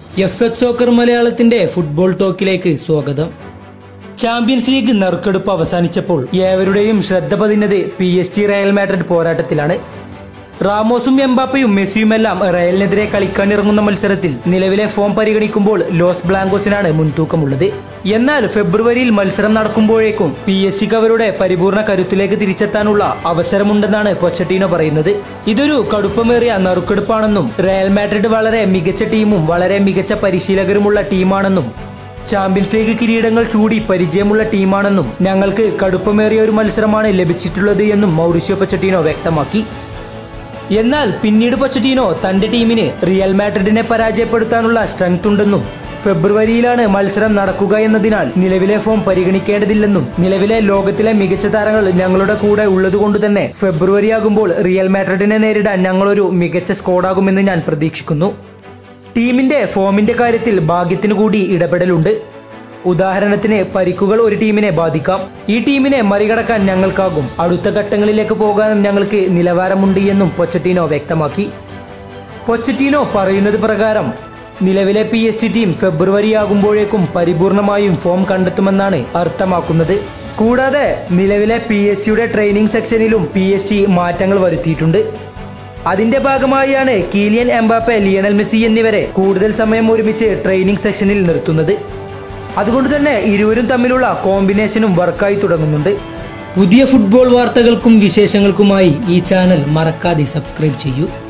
F X soccer മലയാളത്തിന്റെ football ടോക്കിലേക്ക് സ്വാഗതം ചാമ്പ്യൻസ് ലീഗ് നറുക്കെടുപ്പ് അവസാനിച്ചപ്പോൾ ഏവരുടെയും ശ്രദ്ധ പതിഞ്ഞത് P S T Real Madrid പോരാട്ടത്തിലാണ് റാമോസും എംബാപ്പയും മെസ്സിയുമെല്ലാം റയലിനെതിരെ കളിക്കാനിറങ്ങുന്ന മത്സരത്തിൽ നിലവിലെ ഫോം പരിഗണിക്കുമ്പോൾ ലോസ് ബ്ലാങ്കോസിനാണ് മുൻതൂക്കമുള്ളത് എന്നാൽ ഫെബ്രുവരിയിൽ മത്സരം നടക്കുമ്പോഴേക്കും പി എസ് സിക്ക് അവരുടെ പരിപൂർണ കരുത്തിലേക്ക് തിരിച്ചെത്താനുള്ള അവസരമുണ്ടെന്നാണ് പൊച്ചട്ടീനോ പറയുന്നത് ഇതൊരു കടുപ്പമേറിയ നറുക്കെടുപ്പാണെന്നും റയൽ മാഡ്രിഡ് വളരെ മികച്ച ടീമും വളരെ മികച്ച പരിശീലകരുമുള്ള ടീമാണെന്നും ചാമ്പ്യൻസ് ലീഗ് കിരീടങ്ങൾ ചൂടി പരിചയമുള്ള ടീമാണെന്നും ഞങ്ങൾക്ക് കടുപ്പമേറിയ ഒരു മത്സരമാണ് ലഭിച്ചിട്ടുള്ളത് എന്നും മൗറിഷ്യോ പൊച്ചട്ടീനോ വ്യക്തമാക്കി എന്നാൽ പിന്നീട് പൊച്ചറ്റീനോ തന്റെ ടീമിന് റിയൽ മാഡ്രിഡിനെ പരാജയപ്പെടുത്താനുള്ള സ്ട്രെങ്ത് ഉണ്ടെന്നും ഫെബ്രുവരിയിലാണ് മത്സരം നടക്കുക എന്നതിനാൽ നിലവിലെ ഫോം പരിഗണിക്കേണ്ടതില്ലെന്നും നിലവിലെ ലോകത്തിലെ മികച്ച താരങ്ങൾ ഞങ്ങളുടെ കൂടെ ഉള്ളതുകൊണ്ട് തന്നെ ഫെബ്രുവരി ആകുമ്പോൾ റിയൽ മാഡ്രിഡിനെ നേരിടാൻ ഞങ്ങളൊരു മികച്ച സ്കോഡാകുമെന്ന് ഞാൻ പ്രതീക്ഷിക്കുന്നു ടീമിന്റെ ഫോമിന്റെ കാര്യത്തിൽ ഭാഗ്യത്തിന് കൂടി ഇടപെടലുണ്ട് ഉദാഹരണത്തിന് പരിക്കുകൾ ഒരു ടീമിനെ ബാധിക്കാം ഈ ടീമിനെ മറികടക്കാൻ ഞങ്ങൾക്കാകും അടുത്ത ഘട്ടങ്ങളിലേക്ക് പോകാനും ഞങ്ങൾക്ക് നിലവാരമുണ്ട് എന്നും പൊച്ചറ്റീനോ വ്യക്തമാക്കി പൊച്ചറ്റീനോ പറയുന്നത് പ്രകാരം നിലവിലെ P S T team February ആകുമ്പോഴേക്കും പരിപൂർണമായും ഫോം കണ്ടെത്തുമെന്നാണ് അർത്ഥമാക്കുന്നത് കൂടാതെ നിലവിലെ പി എസ് ടിയുടെ ട്രെയിനിങ് സെക്ഷനിലും പി എസ് ടി മാറ്റങ്ങൾ വരുത്തിയിട്ടുണ്ട് അതിന്റെ ഭാഗമായാണ് കീലിയൻ എംബാപ്പെ ലിയണൽ മെസ്സി എന്നിവരെ കൂടുതൽ സമയം ഒരുമിച്ച് ട്രെയിനിങ് സെഷനിൽ നിർത്തുന്നത് അതുകൊണ്ട് തന്നെ ഇരുവരും തമ്മിലുള്ള കോമ്പിനേഷനും വർക്കായി തുടങ്ങുന്നുണ്ട് പുതിയ ഫുട്ബോൾ വാർത്തകൾക്കും വിശേഷങ്ങൾക്കുമായി ഈ ചാനൽ മറക്കാതെ സബ്സ്ക്രൈബ് ചെയ്യൂ